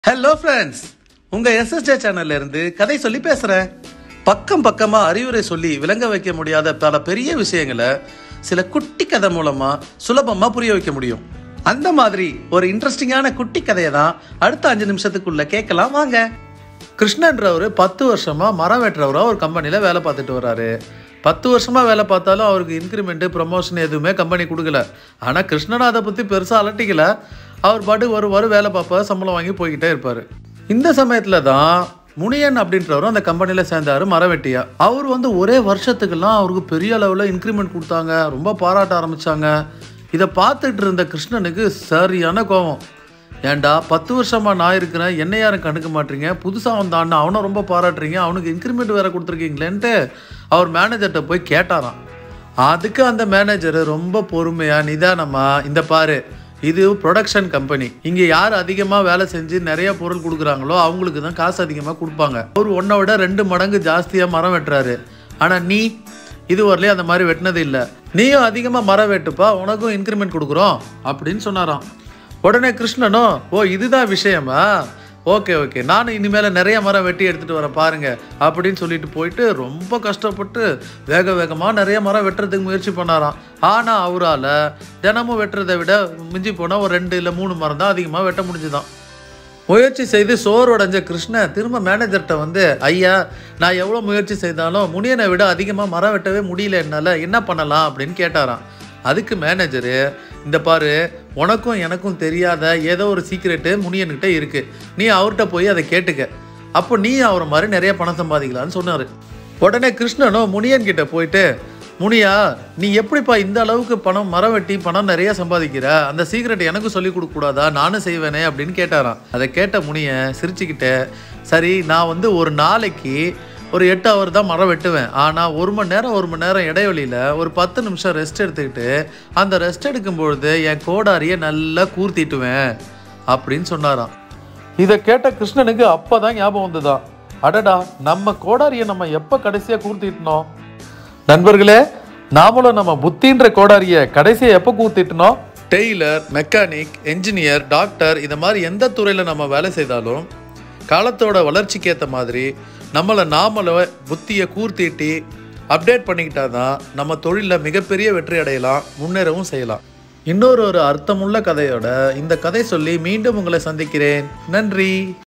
hello friends உங்க SSJ சேனல்ல இருந்து கதை சொல்லி பேசுறேன் பக்கம் பக்கமா அறிவுரை சொல்லி விளங்க வைக்க முடியாத பல பெரிய விஷயங்களை சில குட்டி கதை மூலமா சுலபமா புரிய வைக்க முடியும் அந்த மாதிரி ஒரு இன்ட்ரெஸ்டிங்கான குட்டி கதையை தான் அடுத்த அஞ்சு நிமிஷத்துக்குள்ள கேட்கலாம் வாங்க கிருஷ்ணன்றவர் பத்து வருஷமா மரம் வெட்டுறவரா ஒரு கம்பெனியில் வேலை பார்த்துட்டு வர்றாரு பத்து வருஷமா வேலை பார்த்தாலும் அவருக்கு இன்க்ரிமெண்ட் ப்ரமோஷன் எதுவுமே கம்பெனி கொடுக்கல ஆனால் கிருஷ்ணன் அதை பற்றி பெருசாக அலட்டிக்கல அவர் பாட்டுக்கு ஒரு வாரம் வேலை பார்ப்பார் சம்பளம் வாங்கி போய்கிட்டே இருப்பார் இந்த சமயத்தில் தான் முனியன் அப்படின்றவரும் அந்த கம்பெனியில் சேர்ந்தாரு மரவெட்டியா அவர் வந்து ஒரே வருஷத்துக்கெல்லாம் அவருக்கு பெரிய அளவில் இன்க்ரிமெண்ட் கொடுத்தாங்க ரொம்ப பாராட்ட ஆரம்பிச்சாங்க இதை பார்த்துட்டு இருந்த கிருஷ்ணனுக்கு சரியான கோபம் ஏன்டா பத்து வருஷமா நான் இருக்கிறேன் என்ன யாரும் கண்டுக்க மாட்டீங்க புதுசாக வந்தான்னு அவனை ரொம்ப பாராட்டுறீங்க அவனுக்கு இன்க்ரிமெண்ட் வேற கொடுத்துருக்கீங்களேன்ட்டு அவர் மேனேஜர்கிட்ட போய் கேட்டாராம் அதுக்கு அந்த மேனேஜர் ரொம்ப பொறுமையா நிதானமா இந்த பாரு இது ப்ரொடக்ஷன் கம்பெனி இங்கே யார் அதிகமாக வேலை செஞ்சு நிறைய பொருள் கொடுக்குறாங்களோ அவங்களுக்கு தான் காசு அதிகமாக கொடுப்பாங்க அவர் ஒன்றை விட ரெண்டு மடங்கு ஜாஸ்தியாக மரம் வெட்டுறாரு ஆனால் நீ இது வரலையும் அந்த மாதிரி வெட்டினது இல்லை நீயும் அதிகமாக மரம் வெட்டுப்பா உனக்கும் இன்க்ரிமெண்ட் கொடுக்குறோம் அப்படின்னு சொன்னாராம் உடனே கிருஷ்ணனும் ஓ இதுதான் விஷயமா ஓகே ஓகே நானும் இனிமேல் நிறைய மரம் வெட்டி எடுத்துகிட்டு வரேன் பாருங்க அப்படின்னு சொல்லிட்டு போயிட்டு ரொம்ப கஷ்டப்பட்டு வேக வேகமாக நிறைய மரம் வெட்டுறதுக்கு முயற்சி பண்ணாராம் ஆனால் அவரால் தினமும் வெட்டுறதை விட மிஞ்சி போனால் ஒரு ரெண்டு இல்லை மூணு மரம் தான் அதிகமாக வெட்ட முடிஞ்சுதான் முயற்சி செய்து சோறு உடைஞ்ச கிருஷ்ணன் திரும்ப மேனேஜர்கிட்ட வந்து ஐயா நான் எவ்வளோ முயற்சி செய்தாலும் முனியனை விட அதிகமாக மரம் வெட்டவே முடியல என்னால் என்ன பண்ணலாம் அப்படின்னு கேட்டாராம் அதுக்கு மேனேஜரு இந்த பாரு உனக்கும் எனக்கும் தெரியாத ஏதோ ஒரு சீக்ரெட்டு முனியன்கிட்ட இருக்கு நீ அவர்கிட்ட போய் அதை கேட்டுக்க அப்போ நீ அவரை மாதிரி நிறைய பணம் சம்பாதிக்கலாம்னு சொன்னார் உடனே கிருஷ்ணனும் முனியன் கிட்ட போயிட்டு முனியா நீ எப்படிப்பா இந்த அளவுக்கு பணம் மரம் வெட்டி பணம் நிறைய சம்பாதிக்கிற அந்த சீக்கிரட் எனக்கு சொல்லி கொடுக்க கூடாதா நானும் செய்வேனே அப்படின்னு கேட்டாராம் அதை கேட்ட முனிய சிரிச்சுக்கிட்டே சரி நான் வந்து ஒரு நாளைக்கு ஒரு எட்டு ஹவர் தான் மரம் வெட்டுவேன் ஆனால் ஒரு மணி நேரம் ஒரு மணி நேரம் இடைவெளியில் ஒரு பத்து நிமிஷம் ரெஸ்ட் எடுத்துக்கிட்டு அந்த ரெஸ்ட் எடுக்கும்பொழுது என் கோடாரியை நல்லா கூர்த்திட்டுவேன் அப்படின்னு சொன்னாராம் இதை கேட்ட கிருஷ்ணனுக்கு அப்பதான் ஞாபகம் வந்துதான் அடடா நம்ம கோடாரியை நம்ம எப்போ கடைசியாக கூர்த்திட்டனோம் நண்பர்களே நாமளும் நம்ம புத்தின்ற கோடாரிய கடைசியை எப்போ கூத்திட்டனோம் டெய்லர் மெக்கானிக் என்ஜினியர் டாக்டர் இந்த மாதிரி எந்த துறையில் நம்ம வேலை செய்தாலும் காலத்தோட வளர்ச்சிக்கு ஏற்ற மாதிரி நம்மளை நாமளை புத்தியை கூர்த்திட்டி அப்டேட் பண்ணிக்கிட்டா தான் நம்ம தொழிலில் மிகப்பெரிய வெற்றி அடையலாம் முன்னேறவும் செய்யலாம் இன்னொரு ஒரு அர்த்தமுள்ள கதையோட இந்த கதை சொல்லி மீண்டும் உங்களை சந்திக்கிறேன் நன்றி